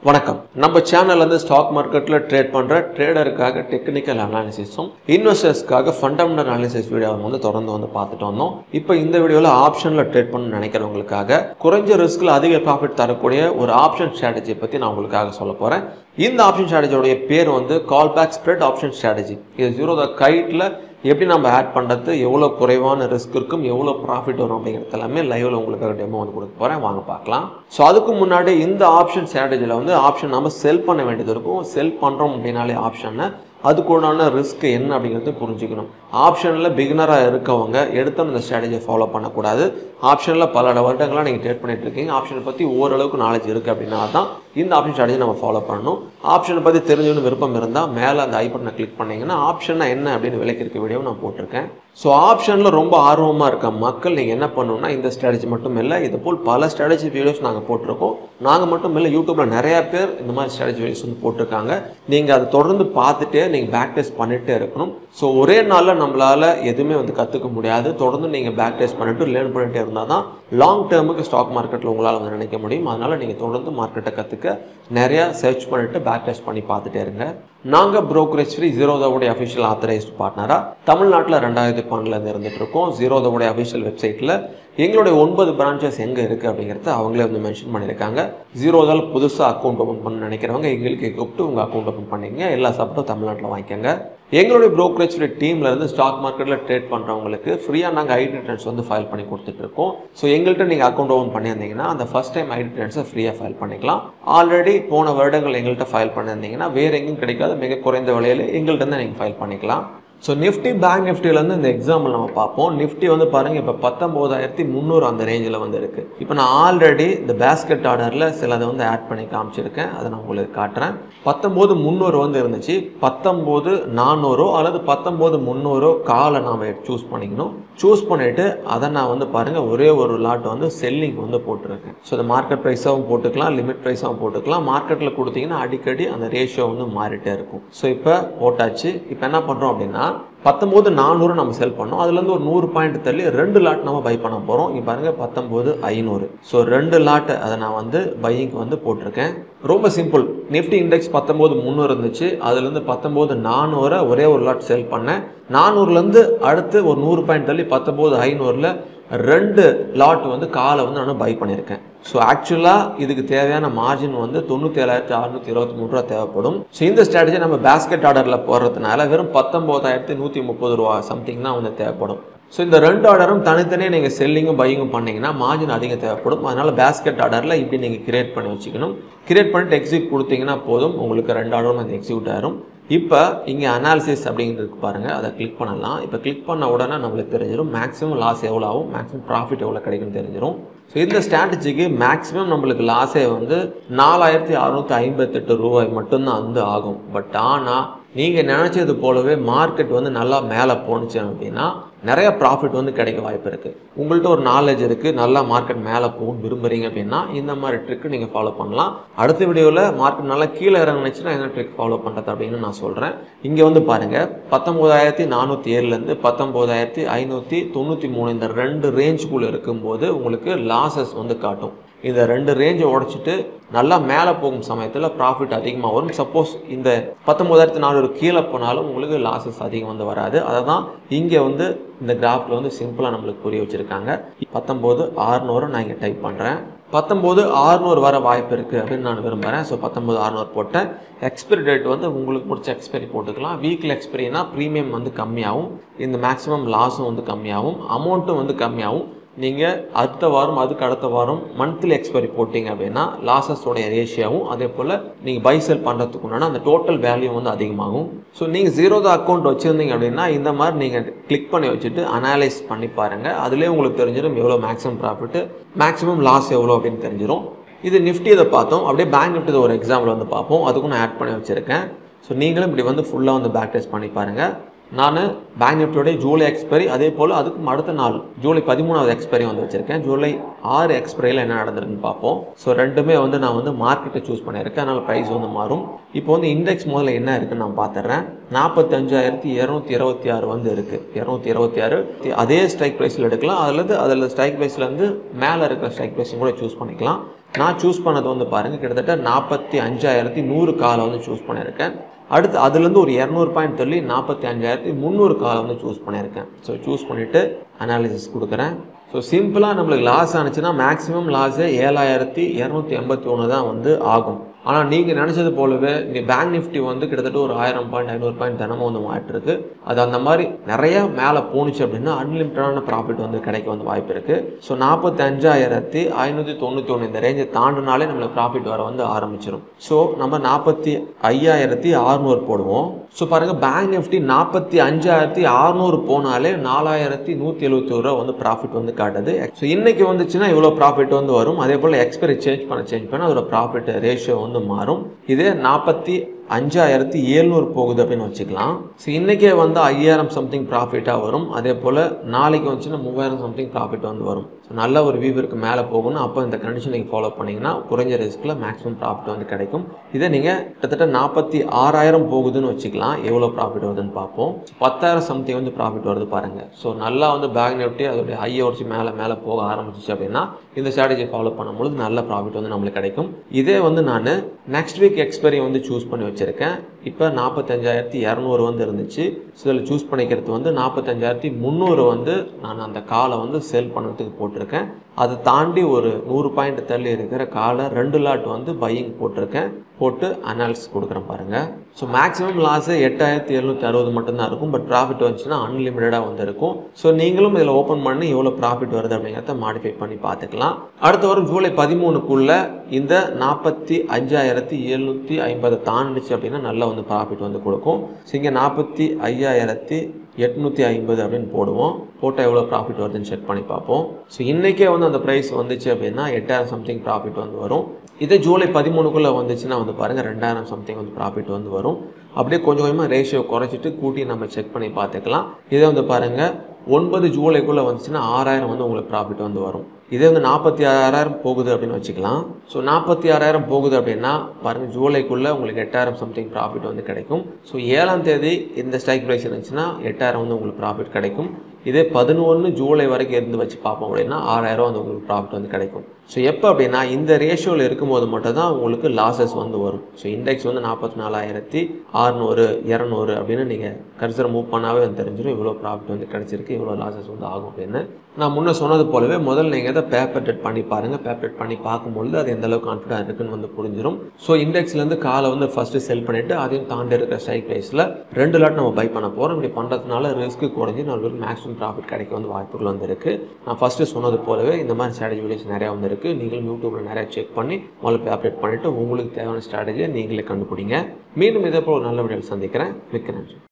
வணக்கம் நம்ம சேனல்ல இருந்து ஸ்டாக் மார்க்கெட்ல ட்ரேட் பண்ற ட்ரேடருக்காக டெக்னிக்கல் அனாலிசிஸும் இன்வெஸ்டர்ஸ்க்காக ஃபண்டமெண்டல் அனாலிசிஸ் வீடியோவை வந்து தொடர்ந்து வந்து பார்த்துட்டு வந்தோம் இப்போ இந்த வீடியோவில் ஆப்ஷன்ல ட்ரேட் பண்ண நினைக்கிறவங்களுக்காக குறைஞ்ச ரிஸ்க்ல அதிக ப்ராஃபிட் தரக்கூடிய ஒரு ஆப்ஷன் ஸ்ட்ராட்டஜி பத்தி நான் உங்களுக்காக சொல்ல போறேன் இந்த ஆப்ஷன் ஸ்ட்ராட்டஜியோடைய பேர் வந்து call back spread option strategy இது ஜீரோ த கைட்ல எப்படி நம்ம ஆட் பண்ணுறது எவ்வளோ குறைவான ரிஸ்க் இருக்கும் எவ்வளோ ப்ராஃபிட் வரும் அப்படிங்கிறது எல்லாமே லைவ்ல உங்களுக்காக டெமோ வந்து கொடுக்க போகிறேன் வாங்க பார்க்கலாம் ஸோ அதுக்கு முன்னாடி இந்த ஆப்ஷன் ஸ்ட்ராட்டஜியில் வந்து ஆப்ஷன் நம்ம செல் பண்ண வேண்டியது இருக்கும் செல் பண்ணுறோம் அப்படின்னாலே ஆப்ஷனை அதுக்குண்டான ரிஸ்க் என்ன அப்படிங்கிறது புரிஞ்சுக்கணும் ஆப்ஷனில் பிகினராக இருக்கவங்க எடுத்த இந்த ஸ்ட்ராட்டஜியை ஃபாலோ பண்ணக்கூடாது ஆப்ஷனில் பல வருடங்களாக நீங்கள் ட்ரேட் பண்ணிட்டு இருக்கீங்க ஆப்ஷனை பற்றி ஓரளவுக்கு நாலேஜ் இருக்குது அப்படின்னா தான் இந்த ஆப்ஷன் ஸ்ட்ராட்டஜி நம்ம ஃபாலோ பண்ணணும் ஆப்ஷனை பற்றி தெரிஞ்சுக்கணும் விருப்பம் இருந்தால் மேலே அந்த ஐ பட்டனை கிளிக் பண்ணிங்கன்னா ஆப்ஷனை என்ன அப்படின்னு விளக்கிருக்க வீடியோ நான் போட்டிருக்கேன் ஸோ ஆப்ஷனில் ரொம்ப ஆர்வமாக இருக்க மக்கள் நீங்கள் என்ன பண்ணணும்னா இந்த ஸ்ட்ராட்டஜி மட்டும் இல்லை இது போல் பல ஸ்ட்ராட்டஜி வீடியோஸ் நாங்கள் போட்டிருக்கோம் நாங்கள் மட்டும் இல்லை யூடியூப்பில் நிறையா பேர் இந்த மாதிரி ஸ்ட்ராட்டஜி வீடியோஸ் வந்து போட்டிருக்காங்க நீங்கள் அதை தொடர்ந்து பார்த்துட்டே நீங்கள் பேக் டெஸ்ட் பண்ணிகிட்டே இருக்கணும் ஸோ ஒரே நாளில் நம்மளால் எதுவுமே வந்து கற்றுக்க முடியாது தொடர்ந்து நீங்கள் பேக் டெஸ்ட் பண்ணிட்டு லேர்ன் பண்ணிட்டே இருந்தால் தான் லாங் டேர்முக்கு ஸ்டாக் மார்க்கெட்டில் உங்களால் வந்து நினைக்க முடியும் அதனால் நீங்கள் தொடர்ந்து மார்க்கெட்டை கற்றுக்க நிறையா சர்ச் பண்ணிவிட்டு பேக் டெஸ்ட் பண்ணி பார்த்துட்டே இருங்க நாங்கள் ப்ரோக்கரேஜ் ஃப்ரீ ஜீரோதாவுடைய அஃபிஷியல் ஆத்தரைஸ்டு பார்ட்னராக தமிழ்நாட்டில் ரெண்டாயிரத்தி பன்னெண்டுலேருந்து இருந்துட்டு இருக்கோம் ஜீரோதாவுடைய அஃபிஷியல் வெப்சைட்டில் எங்களுடைய ஒன்பது பிரான்ச்சஸ் எங்கே இருக்குது அப்படிங்கிறத அவங்களே வந்து மென்ஷன் பண்ணியிருக்காங்க ஜீரோதால் புதுசாக அக்கௌண்ட் ஓப்பன் பண்ண நினைக்கிறவங்க எங்களுக்கு கூப்பிட்டு உங்கள் அக்கௌண்ட் ஓப்பன் பண்ணிங்க எல்லா சப்போர்ட்டும் தமிழ்நாட்டில் வாங்கிக்கோங்க எங்களுடைய ப்ரோக்கரேஜ் ஃப்ரீ டீமில் இருந்து ஸ்டாக் மார்க்கெட்டில் ட்ரேட் பண்ணுறவங்களுக்கு ஃப்ரீயாக நாங்கள் ஐடி ரிட்டர்ன்ஸ் வந்து ஃபைல் பண்ணி கொடுத்துட்ருக்கோம் ஸோ எங்கள்கிட்ட நீங்கள் அக்கௌண்ட் ஓப்பன் பண்ணியிருந்தீங்கன்னா அந்த ஃபஸ்ட் டைம் ஐடி ரிட்டர்ன்ஸை ஃப்ரீயாக ஃபைல் பண்ணிக்கலாம் ஆல்ரெடி போன வருடங்கள் எங்கள்கிட்ட ஃபைல் பண்ணியிருந்தீங்கன்னா வேறு எங்கேயும் கிடைக்காத மிக குறைந்த விலையில் எங்கள்கிட்ட இருந்து நீங்கள் ஃபைல் பண்ணிக்கலாம் ஸோ நிஃப்டி பேங்க் நிஃப்டிலேருந்து இந்த எக்ஸாம்பிள் நம்ம பார்ப்போம் நிஃப்டி வந்து பாருங்கள் இப்போ பத்தொம்போதாயிரத்தி முந்நூறு அந்த ரேஞ்சில் வந்து இருக்குது இப்போ நான் ஆல்ரெடி இந்த பேஸ்கெட் ஆர்டரில் சிலதை வந்து ஆட் பண்ணி காமிச்சிருக்கேன் அதை நான் உங்களுக்கு காட்டுறேன் பத்தொம்போது முந்நூறு வந்து இருந்துச்சு பத்தொம்போது நானூறோ அல்லது பத்தொம்போது முந்நூறோ காலை நாம் சூஸ் பண்ணிக்கணும் சூஸ் பண்ணிவிட்டு அதை நான் வந்து பாருங்கள் ஒரே ஒரு லாட் வந்து செல்லிங் வந்து போட்டிருக்கேன் ஸோ இந்த மார்க்கெட் ப்ரைஸாகவும் போட்டுக்கலாம் லிமிட் ப்ரைஸாகவும் போட்டுக்கலாம் மார்க்கெட்டில் கொடுத்தீங்கன்னா அடிக்கடி அந்த ரேஷியோ வந்து மாறிட்டே இருக்கும் ஸோ இப்போ போட்டாச்சு இப்போ என்ன பண்ணுறோம் அப்படின்னா பத்தொம்போது நானூறு நம்ம செல் பண்ணோம் அதுலேருந்து ஒரு நூறு பாயிண்ட் தள்ளி ரெண்டு லாட் நம்ம பை பண்ண போகிறோம் இங்கே பாருங்கள் பத்தொம்போது ஐநூறு ஸோ ரெண்டு லாட்டு அதை நான் வந்து பையிங்க்கு வந்து போட்டிருக்கேன் ரொம்ப சிம்பிள் நிஃப்டி இண்டெக்ஸ் பத்தொம்போது முந்நூறு இருந்துச்சு அதுலேருந்து பத்தொம்போது நானூறை ஒரே ஒரு லாட் செல் பண்ணேன் நானூறுலேருந்து அடுத்து ஒரு நூறு பாயிண்ட் தள்ளி பத்தொம்போது ஐநூறில் ரெண்டு லாட் வந்து காலை வந்து நான் பை பண்ணியிருக்கேன் ஸோ ஆக்சுவலாக இதுக்கு தேவையான மார்ஜின் வந்து தொண்ணூற்றி ஏழாயிரத்தி அறுநூற்றி இருபத்தி மூணு ரூபா தேவைப்படும் ஸோ இந்த ஸ்ட்ராட்டஜி நம்ம பேஸ்கெட் ஆர்டரில் போடுறதுனால வெறும் பத்தொம்போதாயிரத்தி நூற்றி முப்பது ரூபா சம்திங் தான் வந்து தேவைப்படும் ஸோ இந்த ரெண்டு ஆர்டரும் தனித்தனியாக நீங்கள் செல்லிங்கும் பையிங்கும் பண்ணிங்கன்னா மார்ஜின் அதிகம் தேவைப்படும் அதனால் பேஸ்கெட் ஆர்டரில் இப்படி நீங்கள் கிரியேட் பண்ணி வச்சுக்கணும் கிரியேட் பண்ணிட்டு எக்ஸிக்யூட் கொடுத்தீங்கன்னா போதும் உங்களுக்கு ரெண்டு ஆர்டரும் அது எக்ஸிக்யூட் ஆயிரும் இப்போ இங்கே அனாலிசிஸ் அப்படிங்கிறது பாருங்கள் அதை கிளிக் பண்ணலாம் இப்போ கிளிக் பண்ண உடனே நம்மளுக்கு தெரிஞ்சிடும் மேக்ஸிமம் லாஸ் எவ்வளோ ஆகும் மேக்ஸிமம் ப்ராஃபிட் எவ்வளோ கிடைக்கும்னு தெரிஞ்சிடும் ஸோ இந்த ஸ்ட்ராட்டஜிக்கு மேக்ஸிமம் நம்மளுக்கு லாஸே வந்து நாலாயிரத்தி அறுநூற்றி ஐம்பத்தெட்டு ரூபாய் மட்டும்தான் வந்து ஆகும் பட் ஆனால் நீங்கள் நினச்சது போலவே மார்க்கெட் வந்து நல்லா மேலே போணுச்சு அப்படின்னா நிறைய ப்ராஃபிட் வந்து கிடைக்க வாய்ப்பு இருக்குது உங்கள்கிட்ட ஒரு நாலேஜ் இருக்குது நல்லா மார்க்கெட் மேலே போகும் விரும்புகிறீங்க அப்படின்னா இந்த மாதிரி ட்ரிக்கு நீங்கள் ஃபாலோ பண்ணலாம் அடுத்த வீடியோவில் மார்க்கெட் நல்லா கீழே இறங்குனுச்சுன்னா என்ன ட்ரிக் ஃபாலோ பண்ணுறது அப்படின்னு நான் சொல்கிறேன் இங்கே வந்து பாருங்கள் பத்தொம்போதாயிரத்தி நானூற்றி ஏழுலேருந்து பத்தொம்போதாயிரத்தி ஐநூற்றி தொண்ணூற்றி மூணு இந்த ரெண்டு ரேஞ்சுக்குள்ளே இருக்கும்போது உங்களுக்கு லாசஸ் வந்து காட்டும் இந்த ரெண்டு ரேஞ்சை உடச்சிட்டு நல்லா மேலே போகும் சமயத்தில் ப்ராஃபிட் அதிகமாக வரும் சப்போஸ் இந்த பத்தொம்போதாயிரத்தி நானூறு கீழே போனாலும் உங்களுக்கு லாஸஸ் அதிகம் வந்து வராது அதை தான் இங்கே வந்து இந்த கிராஃபில் வந்து சிம்பிளாக நம்மளுக்கு புரிய வச்சுருக்காங்க பத்தொம்போது ஆறுநூறு நான் இங்கே டைப் பண்ணுறேன் பத்தொம்போது ஆறுநூறு வர வாய்ப்பு இருக்குது அப்படின்னு நான் விரும்புகிறேன் ஸோ பத்தொம்போது ஆறுநூறு போட்டேன் எக்ஸ்பைரி டேட் வந்து உங்களுக்கு முடிச்ச எக்ஸ்பைரி போட்டுக்கலாம் வீக்கில் எக்ஸ்பைரினா ப்ரீமியம் வந்து கம்மியாகும் இந்த மேக்ஸிமம் லாஸும் வந்து கம்மியாகும் அமௌண்ட்டும் வந்து கம்மியாகும் நீங்கள் அடுத்த வாரம் அதுக்கு அடுத்த வாரம் மந்த்லி எக்ஸ்பைரி போட்டிங்க அப்படின்னா லாசஸோடைய ரேஷியாவும் அதே போல் நீங்கள் பை செல் பண்ணுறதுக்கு உண்டான அந்த டோட்டல் வேல்யூ வந்து அதிகமாகும் ஸோ நீங்கள் ஜீரோதா அக்கௌண்ட் வச்சுருந்தீங்க அப்படின்னா இந்த மாதிரி நீங்கள் கிளிக் பண்ணி வச்சுட்டு அனலைஸ் பண்ணி பாருங்கள் அதுலேயே உங்களுக்கு தெரிஞ்சிடும் எவ்வளோ மேக்ஸிமம் ப்ராஃபிட்டு மேக்ஸிமம் லாஸ் எவ்வளோ அப்படின்னு தெரிஞ்சிடும் இது நிஃப்டி இதை பார்த்தோம் அப்படியே பேங்க் நிஃப்டி ஒரு எக்ஸாம்பிள் வந்து பார்ப்போம் அதுக்கும் நான் ஆட் பண்ணி வச்சுருக்கேன் ஸோ நீங்களும் இப்படி வந்து ஃபுல்லாக வந்து பேக் டெஸ்ட் பண்ணி பாருங்கள் நான் பேங்க் நிஃப்டியோடைய ஜூலை எக்ஸ்பைரி அதே போல் அதுக்கு அடுத்த நாள் ஜூலை பதிமூணாவது எக்ஸ்பைரி வந்து வச்சிருக்கேன் ஜூலை ஆறு எக்ஸ்பைரியில் என்ன நடந்திருக்குன்னு பார்ப்போம் ஸோ ரெண்டுமே வந்து நான் வந்து மார்க்கெட்டை சூஸ் பண்ணியிருக்கேன் அதனால் ப்ரைஸ் வந்து மாறும் இப்போ வந்து இண்டெக்ஸ் முதல்ல என்ன இருக்குன்னு நான் பார்த்துறேன் நாற்பத்தஞ்சாயிரத்தி இரநூத்தி இருபத்தி ஆறு வந்து இருக்குது இரநூத்தி இருபத்தி ஆறு அதே ஸ்ட்ரைக் ப்ரைஸில் எடுக்கலாம் அதில் அதில் ஸ்ட்ரைக் ப்ரைஸ்லேருந்து மேலே இருக்கிற ஸ்ட்ரைக் ப்ரைஸையும் கூட சூஸ் பண்ணிக்கலாம் நான் சூஸ் பண்ணது வந்து பாருங்கள் கிட்டத்தட்ட நாற்பத்தி அஞ்சாயிரத்தி நூறு காலை வந்து சூஸ் பண்ணியிருக்கேன் அடுத்து அதுலேருந்து ஒரு இரநூறு பாயிண்ட் தள்ளி நாற்பத்தி அஞ்சாயிரத்தி முந்நூறு காலை வந்து சூஸ் பண்ணியிருக்கேன் ஸோ சூஸ் பண்ணிவிட்டு அனாலிசிஸ் கொடுக்குறேன் ஸோ சிம்பிளாக நம்மளுக்கு லாஸ் ஆனிச்சுன்னா மேக்ஸிமம் லாஸே ஏழாயிரத்தி இரநூத்தி எண்பத்தி ஒன்று தான் வந்து ஆகும் ஆனால் நீங்கள் நினச்சது போலவே இங்கே பேங்க் நிஃப்டி வந்து கிட்டத்தட்ட ஒரு ஆயிரம் பாயிண்ட் ஐநூறு பாயிண்ட் தினமும் வந்து மாறிட்டு இருக்கு அது அந்த மாதிரி நிறைய மேலே போணுச்சு அப்படின்னா அன்லிமிட்டடான ப்ராஃபிட் வந்து கிடைக்க வந்து வாய்ப்பு இருக்குது ஸோ நாற்பத்தி அஞ்சாயிரத்தி ஐநூற்றி தொண்ணூற்றி ஒன்று இந்த ரேஞ்சை தாண்டினாலே நம்மளுக்கு ப்ராஃபிட் வர வந்து ஆரம்பிச்சிடும் ஸோ நம்ம நாற்பத்தி ஐயாயிரத்தி அறுநூறு போடுவோம் ஸோ பாருங்கள் பேங்க் நிஃப்டி நாற்பத்தி அஞ்சாயிரத்தி அறுநூறு போனாலே நாலாயிரத்தி நூற்றி எழுபத்தி ரூபா வந்து ப்ராஃபிட் வந்து காட்டுது ஸோ இன்னைக்கு வந்துச்சுன்னா இவ்வளோ ப்ராஃபிட் வந்து வரும் அதே போல் எக்ஸ்பைரி சேஞ்ச் பண்ண சேஞ்ச் பண்ண அதோட ப்ராஃபிட் ரேஷியோ வந்து மாறும் இதே நாற்பத்தி அஞ்சாயிரத்தி ஏழ்நூறு போகுது அப்படின்னு வச்சுக்கலாம் ஸோ இன்றைக்கே வந்து ஐயாயிரம் சம்திங் ப்ராஃபிட்டாக வரும் அதே போல் நாளைக்கு வந்துச்சுன்னா மூவாயிரம் சம்திங் ப்ராஃபிட் வந்து வரும் ஸோ நல்ல ஒரு வியூவிற்கு மேலே போகணும் அப்போ இந்த கண்டிஷன் நீங்கள் ஃபாலோ பண்ணிங்கன்னா குறைஞ்ச ரிஸ்கில் மேக்ஸிமம் ப்ராஃபிட் வந்து கிடைக்கும் இதை நீங்கள் கிட்டத்தட்ட நாற்பத்தி ஆறாயிரம் போகுதுன்னு வச்சுக்கலாம் எவ்வளோ ப்ராஃபிட் வருதுன்னு பார்ப்போம் பத்தாயிரம் சம்திங் வந்து ப்ராஃபிட் வருது பாருங்கள் ஸோ நல்லா வந்து பேங்க் நிஃப்டி அதோடைய ஹை உடச்சி மேலே மேலே போக ஆரம்பிச்சிச்சு அப்படின்னா இந்த ஸ்ட்ராட்டஜி ஃபாலோ பண்ணும்பொழுது நல்ல ப்ராஃபிட் வந்து நம்மளுக்கு கிடைக்கும் இதே வந்து நான் நெக்ஸ்ட் வீக் எக்ஸ்பைரி வந்து சூஸ் பண்ணி வச்சுருக்கேன் இப்போ நாற்பத்தஞ்சாயிரத்தி இரநூறு வந்து இருந்துச்சு ஸோ இதில் சூஸ் பண்ணிக்கிறது வந்து நாற்பத்தஞ்சாயிரத்தி முந்நூறு வந்து நான் அந்த காலை வந்து சேல் பண்ணுறதுக்கு போட்டிருக்கேன் அதை தாண்டி ஒரு நூறு பாயிண்ட் தள்ளி இருக்கிற காலை ரெண்டு லாட் வந்து பையிங் போட்டிருக்கேன் போட்டு அனாலிசிஸ் கொடுக்குறேன் பாருங்கள் ஸோ மேக்ஸிமம் லாஸு எட்டாயிரத்தி எழுநூற்றி அறுபது மட்டும்தான் இருக்கும் பட் ப்ராஃபிட் வந்துச்சுன்னா அன்லிமிட்டடாக வந்து இருக்கும் ஸோ நீங்களும் இதில் ஓப்பன் பண்ணி எவ்வளோ ப்ராஃபிட் வருது அப்படிங்கிறத மாடிஃபை பண்ணி பார்த்துக்கலாம் அடுத்த வாரம் ஜூலை பதிமூணுக்குள்ளே இந்த நாற்பத்தி அஞ்சாயிரத்தி எழுநூற்றி ஐம்பதை தாண்டிச்சு அப்படின்னா நல்லா வந்து ப்ராஃபிட் வந்து கொடுக்கும் ஸோ இங்கே நாற்பத்தி ஐயாயிரத்தி எட்நூற்றி ஐம்பது அப்படின்னு போடுவோம் போட்டால் எவ்வளோ ப்ராஃபிட் வருதுன்னு செக் பண்ணி பார்ப்போம் ஸோ இன்றைக்கே வந்து அந்த ப்ரைஸ் வந்துச்சு அப்படின்னா எட்டாயிரம் சம்திங் ப்ராஃபிட் வந்து வரும் இதே ஜூலை பதிமூணுக்குள்ளே வந்துச்சுன்னா வந்து பாருங்கள் ரெண்டாயிரம் சம்திங் வந்து ப்ராஃபிட் வந்து வரும் அப்படியே கொஞ்சம் கொஞ்சமாக ரேஷியோ குறைச்சிட்டு கூட்டி நம்ம செக் பண்ணி பார்த்துக்கலாம் இதே வந்து பாருங்கள் ஒன்பது ஜூலைக்குள்ளே வந்துச்சுன்னா ஆறாயிரம் வந்து உங்களுக்கு ப்ராஃபிட் வந்து வரும் இதே வந்து நாற்பத்தி ஆறாயிரம் போகுது அப்படின்னு வச்சுக்கலாம் ஸோ நாற்பத்தி ஆறாயிரம் போகுது அப்படின்னா பாருங்கள் ஜூலைக்குள்ளே உங்களுக்கு எட்டாயிரம் சம்திங் ப்ராஃபிட் வந்து கிடைக்கும் ஸோ ஏழாம் தேதி இந்த ஸ்ட்ரைக் ப்ரைஸ் இருந்துச்சுன்னா எட்டாயிரம் வந்து உங்களுக்கு ப்ராஃபிட் கிடைக்கும் இதே பதினொன்று ஜூலை வரைக்கும் இருந்து வச்சு பார்ப்போம் அப்படின்னா ஆறாயிரம் வந்து உங்களுக்கு ப்ராஃபிட் வந்து கிடைக்கும் ஸோ எப்போ அப்படின்னா இந்த ரேஷியோவில் இருக்கும்போது மட்டும் தான் உங்களுக்கு லாசஸ் வந்து வரும் ஸோ இண்டெக்ஸ் வந்து நாற்பத்தி நாலாயிரத்தி அறுநூறு இரநூறு அப்படின்னு நீங்கள் கர்சரை மூவ் பண்ணாவே வந்து தெரிஞ்சிடும் இவ்வளோ ப்ராஃபிட் வந்து கிடச்சிருக்கு இவ்வளோ லாசஸ் வந்து ஆகும் அப்படின்னு நான் முன்னே சொன்னது போலவே முதல்ல நீங்கள் இதை பேப்பர் டெட் பண்ணி பாருங்கள் பேப்பர் டெட் பண்ணி பார்க்கும்பொழுது அது எந்த அளவுக்கு கான்ஃபிடன்ட் இருக்குன்னு வந்து புரிஞ்சிடும் ஸோ இண்டெக்ஸ்லேருந்து காலை வந்து ஃபஸ்ட்டு செல் பண்ணிவிட்டு அதையும் தாண்டி இருக்கிற ஸ்ட்ரைக் ப்ரைஸில் ரெண்டு லாட் நம்ம பை பண்ண போகிறோம் இப்படி பண்ணுறதுனால ரிஸ்க் குறைஞ்சி நம்மளுக்கு மேக்ஸிமம் ப்ராஃபிட் கிடைக்க வந்து வாய்ப்புகள் வந்து இருக்குது நான் ஃபஸ்ட்டு சொன்னது போலவே இந்த மாதிரி ஸ்ட்ராட்டஜி வீடியோஸ் நிறையா வந்து இருக்குது நீங்களும் யூடியூப்பில் நிறையா செக் பண்ணி முதல்ல அப்டேட் பண்ணிவிட்டு உங்களுக்கு தேவையான ஸ்ட்ராட்டஜியை நீங்களே கண்டுபிடிங்க மீண்டும் இதே போல் ஒரு நல்ல வீடியோவில் சந்திக்கிறேன் மிக்க நன்றி